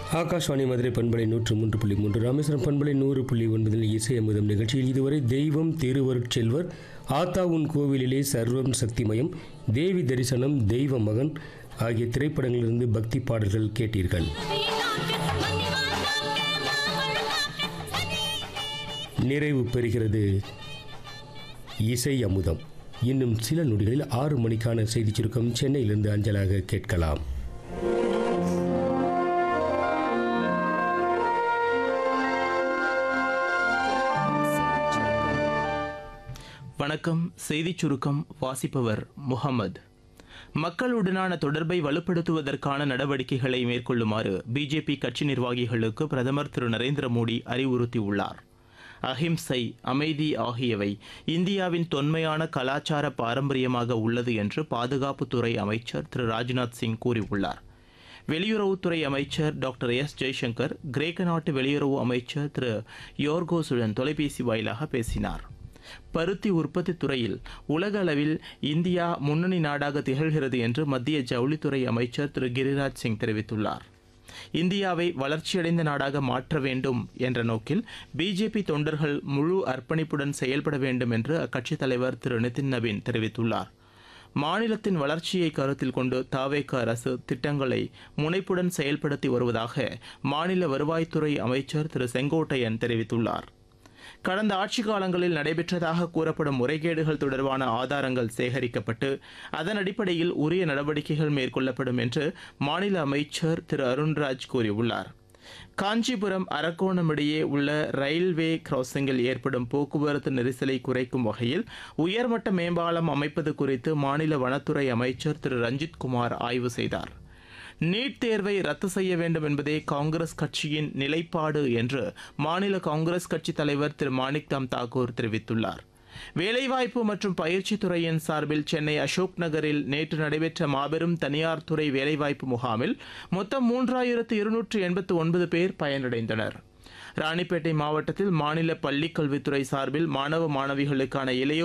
ஆகாஷ்வாணி மதுரை பண்பலை நூற்று மூன்று புள்ளி மூன்று ராமேஸ்வரம் பண்பலை நூறு புள்ளி ஒன்பதில் இசை அமுதம் நிகழ்ச்சியில் இதுவரை தெய்வம் திருவருட்செல்வர் ஆத்தாவுன் கோவிலிலே சர்வம் சக்திமயம் தேவி தரிசனம் தெய்வ மகன் ஆகிய திரைப்படங்களிலிருந்து பக்தி பாடல்கள் கேட்டீர்கள் நிறைவு பெறுகிறது இசை அமுதம் இன்னும் சில நொடிகளில் ஆறு மணிக்கான செய்திச் சுருக்கம் சென்னையிலிருந்து அஞ்சலாக கேட்கலாம் வணக்கம் செய்திச் சுருக்கம் வாசிப்பவர் முகமது மக்களுடனான தொடர்பை வலுப்படுத்துவதற்கான நடவடிக்கைகளை மேற்கொள்ளுமாறு பிஜேபி கட்சி நிர்வாகிகளுக்கு பிரதமர் திரு நரேந்திர மோடி அறிவுறுத்தியுள்ளார் அஹிம்சை அமைதி ஆகியவை இந்தியாவின் தொன்மையான கலாச்சார பாரம்பரியமாக உள்ளது என்று பாதுகாப்புத்துறை அமைச்சர் திரு ராஜ்நாத் சிங் கூறியுள்ளார் வெளியுறவுத்துறை அமைச்சர் டாக்டர் எஸ் ஜெய்சங்கர் கிரேக்க நாட்டு வெளியுறவு அமைச்சர் திரு யோர்கோசுடன் தொலைபேசி வாயிலாக பேசினார் பருத்தி உற்பத்தி துறையில் உலக அளவில் இந்தியா முன்னணி நாடாக திகழ்கிறது என்று மத்திய ஜவுளித்துறை அமைச்சர் திரு கிரிராஜ் சிங் தெரிவித்துள்ளார் இந்தியாவை வளர்ச்சியடைந்த நாடாக மாற்ற வேண்டும் என்ற நோக்கில் பிஜேபி தொண்டர்கள் முழு அர்ப்பணிப்புடன் செயல்பட வேண்டும் என்று அக்கட்சித் தலைவர் திரு நிதின் நவீன் தெரிவித்துள்ளார் மாநிலத்தின் வளர்ச்சியை கருத்தில் கொண்டு தாவேக அரசு திட்டங்களை முனைப்புடன் செயல்படுத்தி வருவதாக மாநில வருவாய்த்துறை அமைச்சர் திரு செங்கோட்டையன் தெரிவித்துள்ளார் கடந்த ஆட்சி காலங்களில் நடைபெற்றதாக கூறப்படும் முறைகேடுகள் தொடர்பான ஆதாரங்கள் சேகரிக்கப்பட்டு அதன் அடிப்படையில் உரிய நடவடிக்கைகள் மேற்கொள்ளப்படும் என்று மாநில அமைச்சர் திரு அருண்ராஜ் கூறியுள்ளார் காஞ்சிபுரம் அரக்கோணம் இடையே உள்ள ரயில்வே கிராசிங்கில் ஏற்படும் போக்குவரத்து நெரிசலை குறைக்கும் வகையில் உயர்மட்ட மேம்பாலம் அமைப்பது குறித்து மாநில வனத்துறை அமைச்சர் திரு ரஞ்சித் குமார் ஆய்வு செய்தார் நீட் தேர்வை ரத்து செய்ய வேண்டும் என்பதே காங்கிரஸ் கட்சியின் நிலைப்பாடு என்று மாநில காங்கிரஸ் கட்சி தலைவர் திரு மாணிக் தாம் தாக்கூர் தெரிவித்துள்ளார் வேலைவாய்ப்பு மற்றும் பயிற்சி துறையின் சார்பில் சென்னை அசோக் நகரில் நேற்று நடைபெற்ற மாபெரும் தனியார் துறை வேலைவாய்ப்பு முகாமில் மொத்தம் மூன்றாயிரத்து இருநூற்று எண்பத்து ஒன்பது பேர் பயனடைந்தனர் ராணிப்பேட்டை மாவட்டத்தில் மாநில பள்ளிக் கல்வித்துறை சார்பில் மாணவ மாணவிகளுக்கான இளையோர்